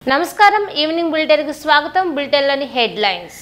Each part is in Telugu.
నమస్కారం ఈవినింగ్ బులెటిన్కి స్వాగతం బులెటిన్లోని హెడ్లైన్స్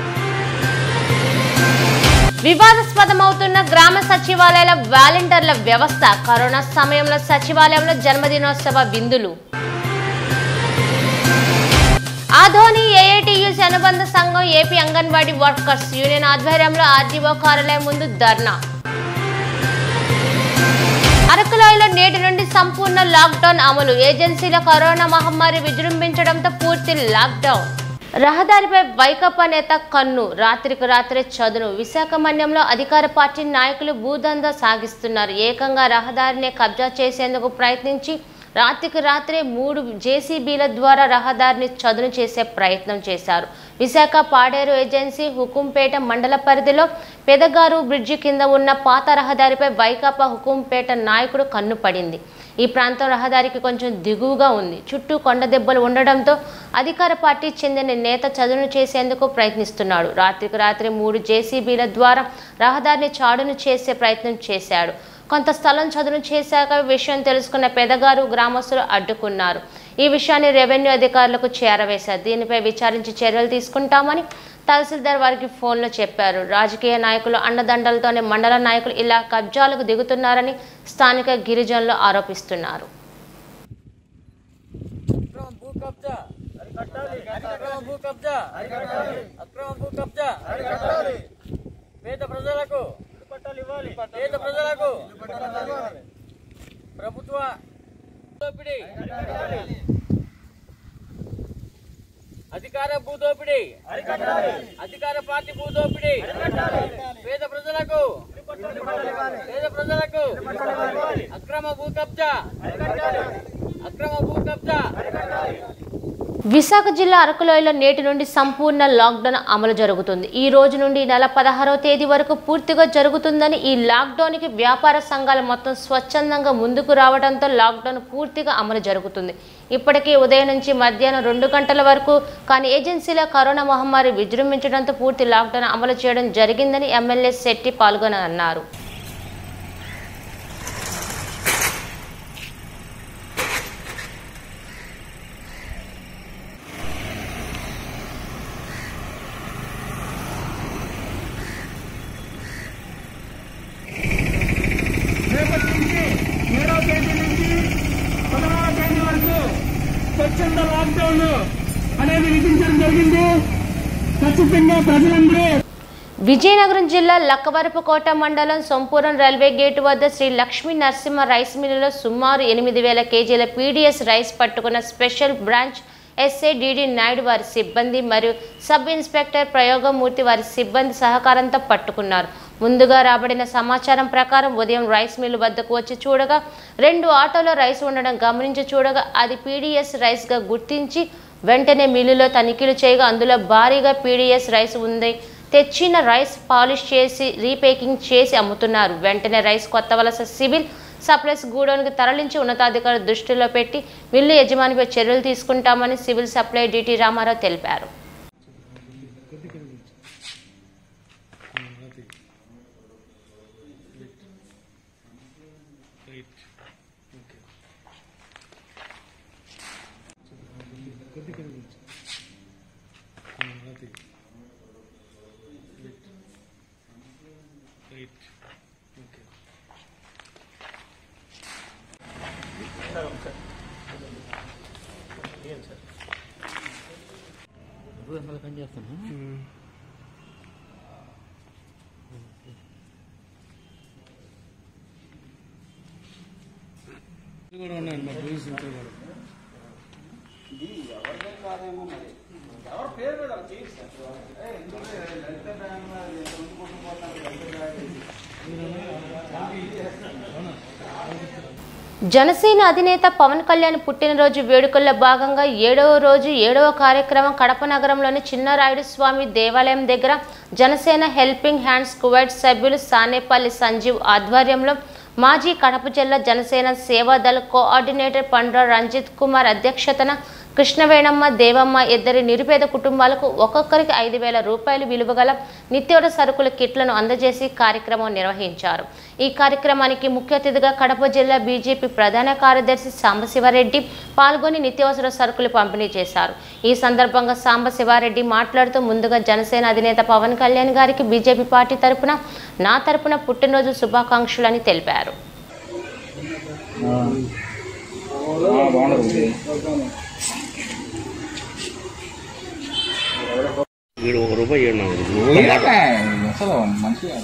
వివాదాస్పదమవుతున్న గ్రామ సచివాలయాల వాలంటీర్ల వ్యవస్థ కరోనా సమయంలో సచివాలయంలో జన్మదినోత్సవ విందులు ఆధోని ఏఐటియుసి అనుబంధ సంఘం ఏపీ అంగన్వాడీ వర్కర్స్ యూనియన్ ఆధ్వర్యంలో ఆర్డీఓ కార్యాలయం ముందు ధర్నా అరకులోయలో నేటి నుండి సంపూర్ణ లాక్డౌన్ అమలు ఏజెన్సీల కరోనా మహమ్మారి విజృంభించడంతో పూర్తి లాక్డౌన్ రహదారిపై వైకప్ప నేత కన్ను రాత్రికి రాత్రే చదును విశాఖ మన్యంలో అధికార పార్టీ నాయకులు భూదందా సాగిస్తున్నారు ఏకంగా రహదారిని కబ్జా చేసేందుకు ప్రయత్నించి రాత్రికి రాత్రే మూడు జేసీబీల ద్వారా రహదారిని చదును చేసే ప్రయత్నం చేశారు విశాఖ పాడేరు ఏజెన్సీ హుకుంపేట మండల పరిధిలో పెదగారు బ్రిడ్జి కింద ఉన్న పాత రహదారిపై వైకాపా హుకుంపేట నాయకుడు కన్ను పడింది ఈ ప్రాంతం రహదారికి కొంచెం దిగువగా ఉంది చుట్టూ కొండ దెబ్బలు ఉండడంతో అధికార పార్టీ చెందిన నేత చదును చేసేందుకు ప్రయత్నిస్తున్నాడు రాత్రికి రాత్రి మూడు జేసీబీల ద్వారా రహదారిని చాడును చేసే ప్రయత్నం చేశాడు కొంత స్థలం చదును చేశాక విషయం తెలుసుకున్న పెదగారు గ్రామస్తులు అడ్డుకున్నారు ఈ విషయాన్ని రెవెన్యూ అధికారులకు చేరవేశారు దీనిపై విచారించి చర్యలు తీసుకుంటామని తహసీల్దార్ వారికి ఫోన్లో చెప్పారు రాజకీయ నాయకులు అండదండలతోనే మండల నాయకులు ఇలా కబ్జాలకు దిగుతున్నారని స్థానిక గిరిజనులు ఆరోపిస్తున్నారు అక్రమ భూ కబ్జా అక్రమ భూ కబ్జా అక్రమ భూ కబ్జా పేద ప్రజలకు పేద ప్రజలకు ప్రభుత్వ దోపిడీ అధికార భూ దోపిడీ అధికార పార్టీ భూ దోపిడీ పేద ప్రజలకు పేద ప్రజలకు అక్రమ భూ కబ్జా అక్రమ భూ కబ్జా విశాఖ జిల్లా అరకులోయలో నేటి నుండి సంపూర్ణ లాక్డౌన్ అమలు జరుగుతుంది ఈ రోజు నుండి ఈ నెల పదహారవ తేదీ వరకు పూర్తిగా జరుగుతుందని ఈ లాక్డౌన్కి వ్యాపార సంఘాలు మొత్తం స్వచ్ఛందంగా ముందుకు రావడంతో లాక్డౌన్ పూర్తిగా అమలు జరుగుతుంది ఇప్పటికే ఉదయం నుంచి మధ్యాహ్నం రెండు గంటల వరకు కానీ ఏజెన్సీలో కరోనా మహమ్మారి విజృంభించడంతో పూర్తి లాక్డౌన్ అమలు చేయడం జరిగిందని ఎమ్మెల్యే శెట్టి పాల్గొని అన్నారు రేపటి నుంచి ఏడవ తేదీ నుంచి పదహారవ తేదీ వరకు స్వచ్ఛంద లాక్డౌన్ అనేది విధించడం జరిగింది ఖచ్చితంగా ప్రజలందరూ విజయనగరం జిల్లా లక్కవరపుకోట మండలం సొంపురం రైల్వే గేటు వద్ద శ్రీ లక్ష్మీ నరసింహ రైస్ మిల్లులో సుమారు ఎనిమిది వేల కేజీల పీడీఎస్ రైస్ పట్టుకున్న special branch SA DD Naidu వారి సిబ్బంది మరియు సబ్ ఇన్స్పెక్టర్ ప్రయోగమూర్తి వారి సిబ్బంది సహకారంతో పట్టుకున్నారు ముందుగా రాబడిన సమాచారం ప్రకారం ఉదయం రైస్ మిల్లు వద్దకు వచ్చి చూడగా రెండు ఆటోలో రైస్ ఉండడం గమనించి చూడగా అది పీడీఎస్ రైస్గా గుర్తించి వెంటనే మిల్లులో తనిఖీలు చేయగా అందులో భారీగా పీడీఎస్ రైస్ ఉంది తెచ్చిన రైస్ పాలిష్ చేసి రీపేకింగ్ చేసి అమ్ముతున్నారు వెంటనే రైస్ కొత్త వలస సివిల్ సప్లైస్ గూడౌన్కి తరలించి ఉన్నతాధికారుల దృష్టిలో పెట్టి మిల్లు యజమానిపై చర్యలు తీసుకుంటామని సివిల్ సప్లై డిటి రామారావు తెలిపారు జనసేన అధినేత పవన్ కళ్యాణ్ పుట్టినరోజు వేడుకల్లో భాగంగా ఏడవ రోజు ఏడవ కార్యక్రమం కడప నగరంలోని చిన్నరాయుడు స్వామి దేవాలయం దగ్గర జనసేన హెల్పింగ్ హ్యాండ్స్ కువైట్ సభ్యులు సానేపల్లి సంజీవ్ ఆధ్వర్యంలో మాజీ కడప జిల్లా జనసేన సేవాదళ కోఆర్డినేటర్ పండ్ర రంజిత్ కుమార్ అధ్యక్షతన కృష్ణవేణమ్మ దేవమ్మ ఇద్దరి నిరుపేద కుటుంబాలకు ఒక్కొక్కరికి ఐదు వేల రూపాయలు విలువగల నిత్యావసర సరుకుల కిట్లను అందజేసి కార్యక్రమం నిర్వహించారు ఈ కార్యక్రమానికి ముఖ్య అతిథిగా కడప జిల్లా బీజేపీ ప్రధాన కార్యదర్శి సాంబశివారెడ్డి పాల్గొని నిత్యావసర సరుకులు పంపిణీ చేశారు ఈ సందర్భంగా సాంబశివారెడ్డి మాట్లాడుతూ ముందుగా జనసేన అధినేత పవన్ కళ్యాణ్ గారికి బీజేపీ పార్టీ తరపున నా తరపున పుట్టినరోజు శుభాకాంక్షలని తెలిపారు వీడు ఒక రూపాయి ఇవ్వండి నాకు. ఏంటంటే అసలు మంచిగా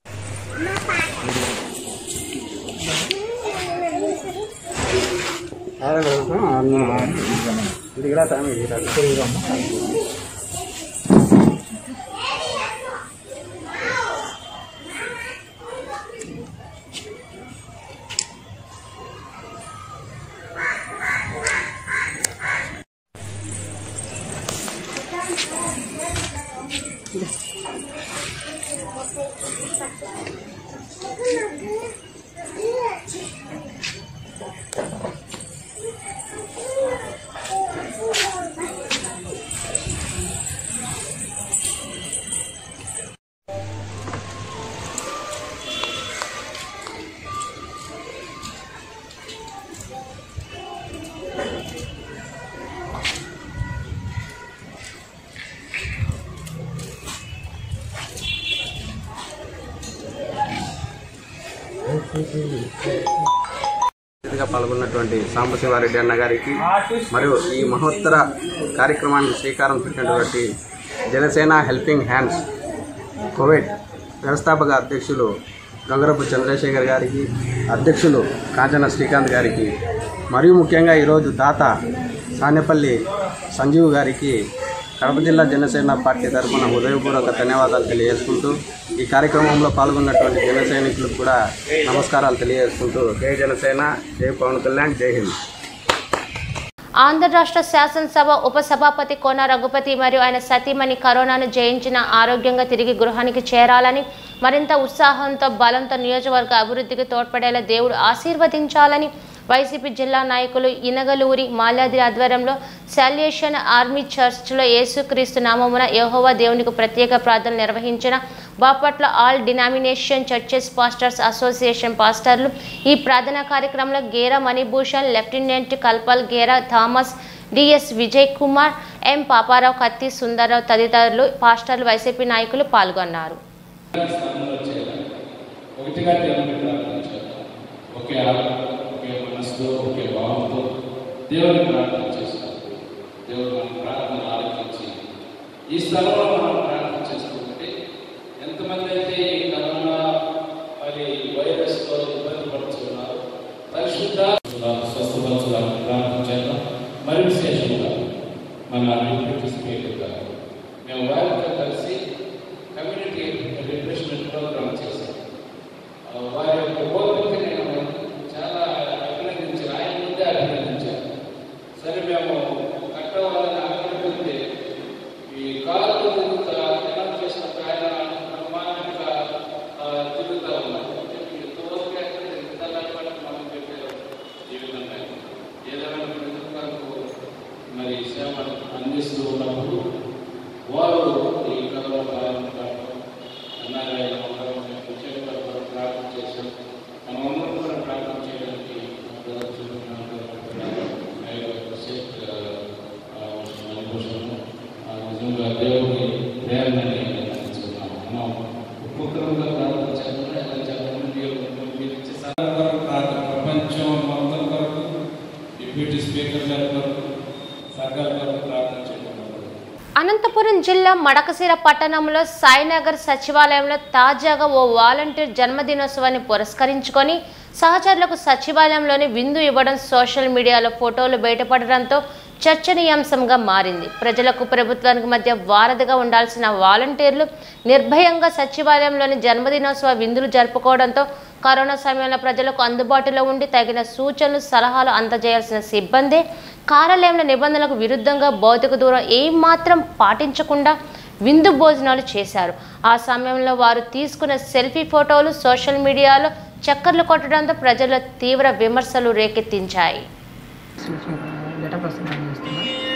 అతిథిగా పాల్గొన్నటువంటి సాంబశివారెడ్డి అన్న గారికి మరియు ఈ మహోత్తర కార్యక్రమానికి శ్రీకారం చుట్టినటువంటి జనసేన హెల్పింగ్ హ్యాండ్స్ కోవిడ్ వ్యవస్థాపక అధ్యక్షులు గంగరపు చంద్రశేఖర్ గారికి అధ్యక్షులు కాంచన శ్రీకాంత్ గారికి మరియు ముఖ్యంగా ఈరోజు దాత సానెపల్లి సంజీవ్ గారికి కడప జిల్లా జనసేన పార్టీ తరఫున హృదయపూర్వక ధన్యవాదాలు తెలియజేసుకుంటూ ఈ కార్యక్రమంలో పాల్గొన్నటువంటి జన సైనికులకు కూడా నమస్కారాలు తెలియజేసుకుంటూ జై జనసేన జై పవన్ కళ్యాణ్ జై హింద్ ఆంధ్ర రాష్ట్ర శాసనసభ ఉపసభాపతి కోన రఘుపతి మరియు ఆయన సతీమణి కరోనాను జయించిన ఆరోగ్యంగా తిరిగి గృహానికి చేరాలని మరింత ఉత్సాహంతో బలంతో నియోజకవర్గ అభివృద్ధికి తోడ్పడేలా దేవుడు ఆశీర్వదించాలని వైసీపీ జిల్లా నాయకులు ఇనగలూరి మాల్యాద్రి ఆధ్వర్యంలో సాల్యుయేషన్ ఆర్మీ చర్చ్లో యేసుక్రీస్తు నామమున యెహోవా దేవునికి ప్రత్యేక ప్రార్థనలు నిర్వహించిన Bapatla all denomination churches pastors association పాస్టర్లు ఈ ప్రార్థనా కార్యక్రమంలో Gera Manibhushan lieutenant colonel Gera Thomas DS Vijay Kumar M Paparao Katti Sundararao తదితరులు పాస్టర్లు వైసీపీ నాయకులు పాల్గొన్నారు స్థానంలో చేయాలి ఒకటిగా దేవుని ప్రార్థన చేద్దాం ఒకే ఆత్మ ఒకే మనసుతో ఒకే భావంతో దేవుని ప్రార్థన చేస్తాం దేవుడు మన ప్రార్థన ఆలోచించి ఈ స్థలంలో మనం ప్రార్థన చేస్తుంటే ఎంతమంది అయితే ఈ కరోనా మరి వైరస్తో ఇబ్బంది పడుతున్నారు పరిశుద్ధ స్వస్థపరచాలని ప్రార్థన చేద్దాం మరి విశేషంగా మన డిప్యూటీ స్పీకర్ గారు మేము వారితో కలిసి కమ్యూనిటీ రిఫ్రెష్మెంట్ ప్రోగ్రామ్ చేశాం ఆ, వారి యొక్క ఓపిక నేను చాలా అభినందించాను ఆయన ముందే అభినందించాను సరే మేము కట్టవాలని అనుకుంటే ఈ కాలు తిరుగుతా ఎలా చేసినప్పుడు ఆయన బ్రహ్మాండంగా ఆ, తిరుగుతూ ఉన్నారు ఎంతవరకు ఎక్కడ ఎంత లాభపడి మనం పెట్టారు ఈ విధంగా ఏదైనా ప్రజలకు మరి సేవ అందిస్తూ ఉన్నప్పుడు వారు ఈ కరోనా బారిన పడటం అన్నారాయణ అందరం విషయంలో కూడా ప్రార్థన చేశాం మనం అందరం కూడా ప్రార్థన చేయడానికి నిజంగా దేవుని ప్రేరణని అందిస్తున్నాము మనం ఉపక్రమంగా ప్రార్థన చేద్దాం ఎలా చేద్దాం మీరు మీరు ఇచ్చే సహాయం కొరకు ప్రార్థన ప్రపంచం మొత్తం కొరకు డిప్యూటీ స్పీకర్ గారి కొరకు సర్కార్ కొరకు ప్రార్థన చేయడం అనంతపురం జిల్లా మడకశిర పట్టణంలో సాయినగర్ సచివాలయంలో తాజాగా ఓ వాలంటీర్ జన్మదినోత్సవాన్ని పురస్కరించుకొని సహచరులకు సచివాలయంలోని విందు ఇవ్వడం సోషల్ మీడియాలో ఫోటోలు బయటపడడంతో చర్చనీయాంశంగా మారింది ప్రజలకు ప్రభుత్వానికి మధ్య వారధిగా ఉండాల్సిన వాలంటీర్లు నిర్భయంగా సచివాలయంలోని జన్మదినోత్సవ విందులు జరుపుకోవడంతో కరోనా సమయంలో ప్రజలకు అందుబాటులో ఉండి తగిన సూచనలు సలహాలు అందజేయాల్సిన సిబ్బంది కార్యాలయంలో నిబంధనలకు విరుద్ధంగా భౌతిక దూరం ఏమాత్రం పాటించకుండా విందు భోజనాలు చేశారు ఆ సమయంలో వారు తీసుకున్న సెల్ఫీ ఫోటోలు సోషల్ మీడియాలో చక్కర్లు కొట్టడంతో ప్రజల్లో తీవ్ర విమర్శలు రేకెత్తించాయి లెటర్ ప్రస్తుతం చేస్తున్నా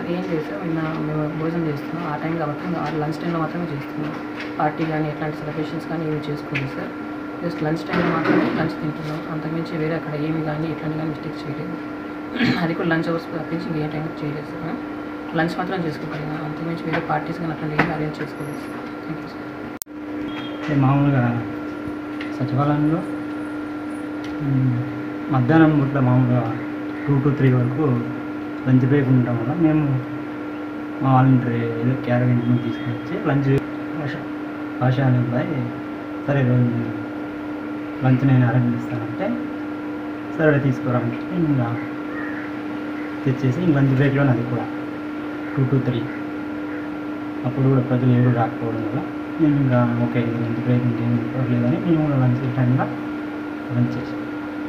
ఏం లేదు సార్ నిన్న మేము భోజనం చేస్తున్నాం ఆ టైం కాబట్టి ఇంకా లంచ్ టైంలో మాత్రమే చేస్తున్నాం పార్టీ కానీ ఎట్లాంటి సెలబ్రేషన్స్ కానీ ఏమి చేసుకోలేదు సార్ జస్ట్ లంచ్ టైంలో మాత్రమే లంచ్ తింటున్నాం అంతకుమించి వేరే అక్కడ ఏమి కానీ ఇట్లాంటి కానీ మిస్టేక్స్ చేయలేదు అది కూడా లంచ్ అవర్స్ తప్పించి ఇంకేం టైం చేయలేదు సార్ లంచ్ మాత్రం చేసుకోగలిగాం అంతకుమించి వేరే పార్టీస్ కానీ అట్లాంటి ఏమి అరేంజ్ చేసుకోలేదు సార్ థ్యాంక్ యూ సార్ అంటే మామూలుగా సచివాలయంలో మ్, మధ్యాహ్నం పూట మామూలుగా టూ టు త్రీ వరకు లంచ్ బ్రేక్ ఉండటం వల్ల మేము మా వాలంటరీ ఏదో క్యారీ ఇంటి తీసుకొని వచ్చి లంచ్ భాష భాష అనే అబ్బాయి సరే ఈరోజు లంచ్ నేను అరేంజ్ చేస్తానంటే సరే తీసుకురామంటే ఇంకా తెచ్చేసి ఇంక లంచ్ బ్రేక్లో అది కూడా టూ టు త్రీ అప్పుడు కూడా ప్రజలు ఎవరు రాకపోవడం వల్ల మేము ఇంకా ఓకే ఇది లంచ్ బ్రేక్ ఇంకేం పర్లేదని మేము కూడా లంచ్ టైంలో లంచ్ చేసాం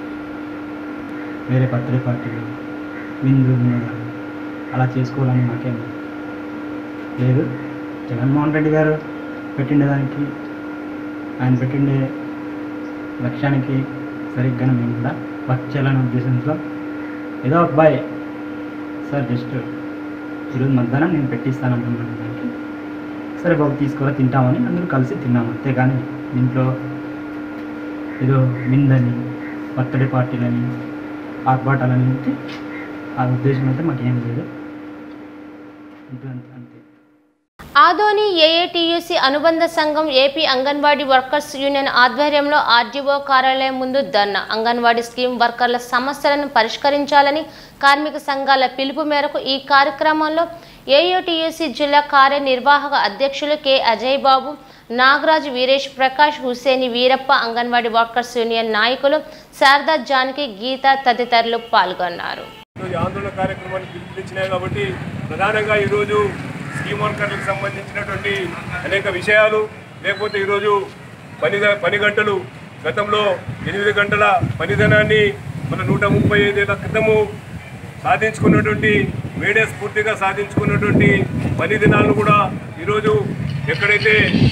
వేరే బర్త్డే పార్టీలు విందు అలా చేసుకోవాలని మాకేం లేదు జగన్మోహన్ రెడ్డి గారు పెట్టిండే దానికి ఆయన పెట్టిండే లక్ష్యానికి సరిగ్గా మేము కూడా వర్క్ చేయాలనే ఉద్దేశంతో ఏదో ఒక బాయ్ సార్ జస్ట్ ఈరోజు మధ్యాహ్నం నేను పెట్టిస్తాను అంటున్నాను దానికి సరే బాబు తీసుకురా తింటామని అందరూ కలిసి తిన్నాము అంతేగాని ఇంట్లో ఏదో విందని బర్త్డే పార్టీలని ఆర్భాటాలని అంటే ఆ ఉద్దేశం అయితే మాకేం లేదు అంతే అంతే అంతే ఆదోని ఏఏటీయూసీ అనుబంధ సంఘం ఏపీ అంగన్వాడీ వర్కర్స్ యూనియన్ ఆధ్వర్యంలో ఆర్డీఓ కార్యాలయం ముందు ధర్నా అంగన్వాడీ స్కీమ్ వర్కర్ల సమస్యలను పరిష్కరించాలని కార్మిక సంఘాల పిలుపు మేరకు ఈ కార్యక్రమంలో ఏయూటీయూసీ జిల్లా కార్యనిర్వాహక అధ్యక్షులు K Ajay Babu Nagaraju Veeresh Prakash Huseni Veerappa anganwadi workers union నాయకులు శారదా జానకి గీత తదితరులు పాల్గొన్నారు ఈరోజు ఆందోళన కార్యక్రమాన్ని పిలుపునిచ్చినాయి కాబట్టి ప్రధానంగా ఈరోజు స్కీమ్ వర్కర్లకు సంబంధించినటువంటి అనేక విషయాలు లేకపోతే ఈరోజు పని పని గంటలు గతంలో ఎనిమిది గంటల పనిదినాన్ని మన నూట ముప్పై ఐదేళ్ల క్రితము సాధించుకున్నటువంటి మేడే స్ఫూర్తిగా సాధించుకున్నటువంటి పని దినాలను కూడా ఈరోజు ఎక్కడైతే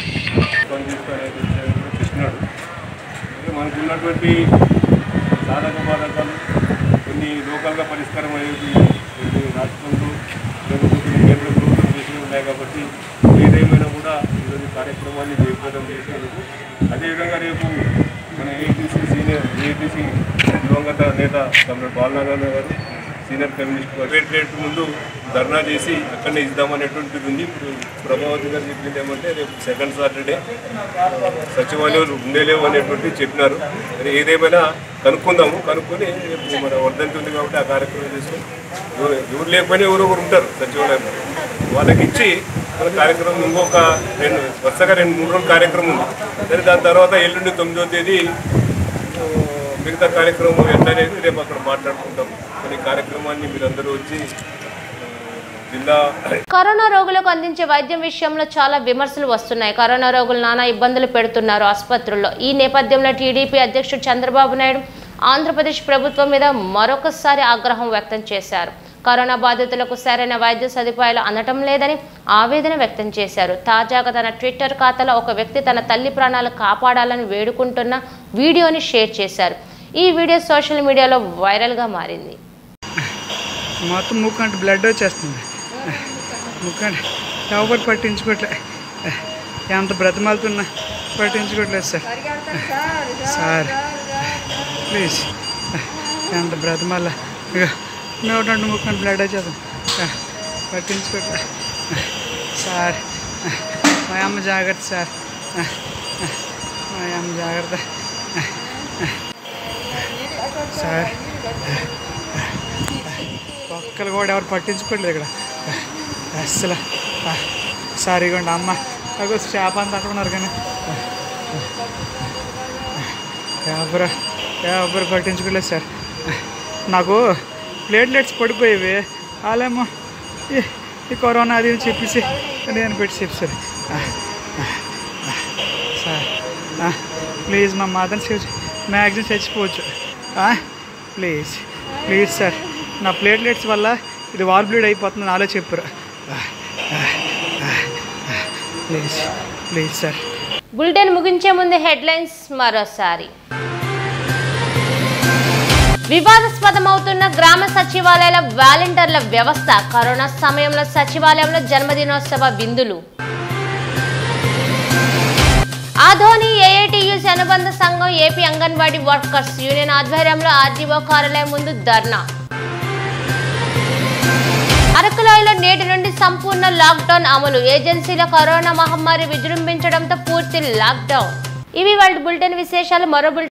కృష్ణుడు మనకు ఉన్నటువంటి సాధక బాధకాలు కొన్ని లోకల్గా పరిష్కారం అయ్యేది కొన్ని రాష్ట్రంలో లేకపోతే కొన్ని కేంద్ర ప్రభుత్వం చేసినవి ఉన్నాయి కాబట్టి ఏదేమైనా కూడా ఈరోజు కార్యక్రమాన్ని జయప్రదం చేసినందుకు అదేవిధంగా రేపు మన ఏపీసీ సీనియర్ ఏపీసీ దివంగత నేత తమిళ బాలనారాయణ గారు సీనియర్ కమ్యూనిస్ట్ సెక్రటరియట్ ముందు ధర్నా చేసి అక్కడనే ఇద్దామనేటువంటిది ఉంది ఇప్పుడు ప్రభావతి గారు చెప్పింది ఏమంటే రేపు సెకండ్ సాటర్డే సచివాలయాలు ఉండేలేవు అనేటువంటి చెప్పినారు మరి ఏదేమైనా కనుక్కుందాము కనుక్కొని రేపు మన వర్ధంతి ఉంది కాబట్టి ఆ కార్యక్రమం చేసుకుని ఎవరు ఎవరు లేకపోయినా ఎవరు ఒకరు ఉంటారు సచివాలయంలో వాళ్ళకి ఇచ్చి మన కార్యక్రమం ఇంకొక రెండు వరుసగా రెండు మూడు రోజులు కార్యక్రమం ఉంది సరే దాని తర్వాత ఎల్లుండి తొమ్మిదో తేదీ ఆ, మిగతా కార్యక్రమం ఎట్లా అనేది రేపు అక్కడ మాట్లాడుకుంటాం కొన్ని కార్యక్రమాన్ని మీరందరూ వచ్చి ఆ, జిల్లా కరోనా రోగులకు అందించే వైద్యం విషయంలో చాలా విమర్శలు వస్తున్నాయి కరోనా రోగులు నానా ఇబ్బందులు పెడుతున్నారు ఆసుపత్రుల్లో ఈ నేపథ్యంలో టీడీపీ అధ్యక్షుడు చంద్రబాబు నాయుడు ఆంధ్రప్రదేశ్ ప్రభుత్వం మీద మరొకసారి ఆగ్రహం వ్యక్తం చేశారు కరోనా బాధితులకు సరైన వైద్య సదుపాయాలు అందటం లేదని ఆవేదన వ్యక్తం చేశారు తాజాగా తన ట్విట్టర్ ఖాతాలో ఒక వ్యక్తి తన తల్లి ప్రాణాలు కాపాడాలని వేడుకుంటున్న వీడియోని షేర్ చేశారు ఈ వీడియో సోషల్ మీడియాలో వైరల్గా మారింది మొత్తం ముక్కు అంటే బ్లడ్ వచ్చేస్తుంది ముక్కు అంటే ఎవరు పట్టించుకోవట్లే ఎంత బ్రతిమాలుతున్నా పట్టించుకోవట్లేదు సార్ సార్ ప్లీజ్ ఎంత బ్రతిమాల ఇక నోటి నుండి ముక్కు అంటే బ్లడ్ వచ్చేస్తుంది పట్టించుకోవట్లే సార్ మా అమ్మ జాగ్రత్త సార్ మా అమ్మ జాగ్రత్త సార్ ఒక్కరు కూడా ఎవరు పట్టించుకోలేదు ఇక్కడ అస్సలు సార్ ఇగోండి అమ్మ అగో చేప అంతా అక్కడ ఉన్నారు కానీ ఎవరు ఎవరు పట్టించుకోలేదు సార్ నాకు ప్లేట్లెట్స్ పడిపోయేవి వాళ్ళేమో ఈ- ఈ కరోనా అది ఇది చెప్పేసి నేను పెట్టి చెప్పారు సార్ ప్లీజ్ మా మదర్ని సేవ్ మ్యాక్సిమం చచ్చిపోవచ్చు ప్లీజ్ ప్లీజ్ సార్ నా ప్లేట్లెట్స్ వల్ల ఇది వాల్ బ్లీడ్ అయిపోతుంది నాలో చెప్పారు ప్లీజ్ ప్లీజ్ సార్ బులెటిన్ ముగించే ముందు హెడ్లైన్స్ మరోసారి వివాదాస్పదమవుతున్న గ్రామ సచివాలయాల వాలంటీర్ల వ్యవస్థ కరోనా సమయంలో సచివాలయంలో జన్మదినోత్సవ విందులు ఆధోని ఏఐటియుసి అనుబంధ సంఘం ఏపీ అంగన్వాడీ వర్కర్స్ యూనియన్ ఆధ్వర్యంలో ఆర్డీఓ కార్యాలయం ముందు ధర్నా అరకులోయలో నేటి నుండి సంపూర్ణ లాక్డౌన్ అమలు ఏజెన్సీల కరోనా మహమ్మారి విజృంభించడంతో పూర్తి లాక్డౌన్ ఇవి వాళ్ళ బులెటిన్ విశేషాలు మరో బులెటిన్